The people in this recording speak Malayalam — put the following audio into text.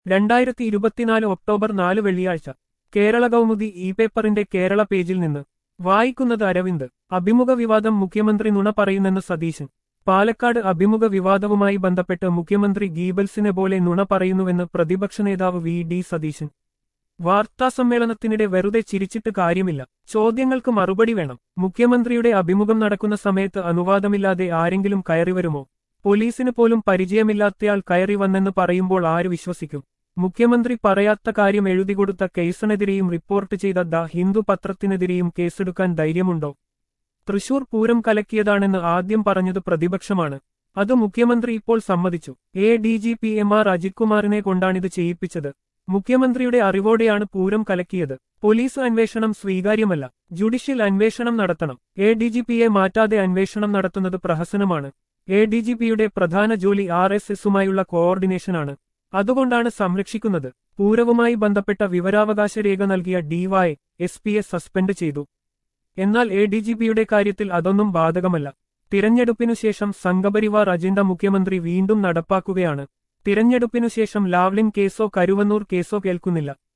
രണ്ടായിരത്തി ഇരുപത്തിനാല് ഒക്ടോബർ നാല് വെള്ളിയാഴ്ച കേരള കൗമുദി ഇ പേപ്പറിന്റെ കേരള പേജിൽ നിന്ന് വായിക്കുന്നത് അരവിന്ദ് അഭിമുഖ വിവാദം മുഖ്യമന്ത്രി നുണ പറയുന്നെന്ന് സതീശൻ പാലക്കാട് അഭിമുഖ വിവാദവുമായി ബന്ധപ്പെട്ട് മുഖ്യമന്ത്രി ഗീബൽസിനെ പോലെ നുണ പറയുന്നുവെന്ന് പ്രതിപക്ഷ നേതാവ് വി ഡി സതീശൻ വാർത്താസമ്മേളനത്തിനിടെ വെറുതെ ചിരിച്ചിട്ട് കാര്യമില്ല ചോദ്യങ്ങൾക്ക് മറുപടി വേണം മുഖ്യമന്ത്രിയുടെ അഭിമുഖം നടക്കുന്ന സമയത്ത് അനുവാദമില്ലാതെ ആരെങ്കിലും കയറി വരുമോ പോലീസിന് പോലും പരിചയമില്ലാത്തയാൾ കയറി വന്നെന്ന് പറയുമ്പോൾ ആര് വിശ്വസിക്കും മുഖ്യമന്ത്രി പറയാത്ത കാര്യം എഴുതിക്കൊടുത്ത കേസിനെതിരെയും റിപ്പോർട്ട് ചെയ്ത ദ ഹിന്ദു പത്രത്തിനെതിരെയും കേസെടുക്കാൻ ധൈര്യമുണ്ടോ തൃശൂർ പൂരം കലക്കിയതാണെന്ന് ആദ്യം പറഞ്ഞത് പ്രതിപക്ഷമാണ് അത് മുഖ്യമന്ത്രി ഇപ്പോൾ സമ്മതിച്ചു A D G P M R Ajith കുമാറിനെ കൊണ്ടാണിത് ചെയ്യിപ്പിച്ചത് മുഖ്യമന്ത്രിയുടെ അറിവോടെയാണ് പൂരം കലക്കിയത് പോലീസ് അന്വേഷണം സ്വീകാര്യമല്ല ജുഡീഷ്യൽ അന്വേഷണം നടത്തണം എ ഡി ജി പിയെ മാറ്റാതെ അന്വേഷണം നടത്തുന്നത് പ്രഹസനമാണ് എ ഡി ജി പിയുടെ പ്രധാന ജോലി ആർ എസ് എസുമായുള്ള കോഓർഡിനേഷനാണ് അതുകൊണ്ടാണ് സംരക്ഷിക്കുന്നത് പൂരവുമായി ബന്ധപ്പെട്ട വിവരാവകാശ രേഖ നൽകിയ ഡിവൈ എസ് പിയെ സസ്പെൻഡ് ചെയ്തു എന്നാൽ എ ഡി ജി പിയുടെ കാര്യത്തിൽ അതൊന്നും ബാധകമല്ല തിരഞ്ഞെടുപ്പിനു ശേഷം സംഘപരിവാർ അജണ്ട മുഖ്യമന്ത്രി വീണ്ടും നടപ്പാക്കുകയാണ് തിരഞ്ഞെടുപ്പിനു ശേഷം ലാവ്ലിൻ കേസോ കരുവന്നൂർ കേസോ കേൾക്കുന്നില്ല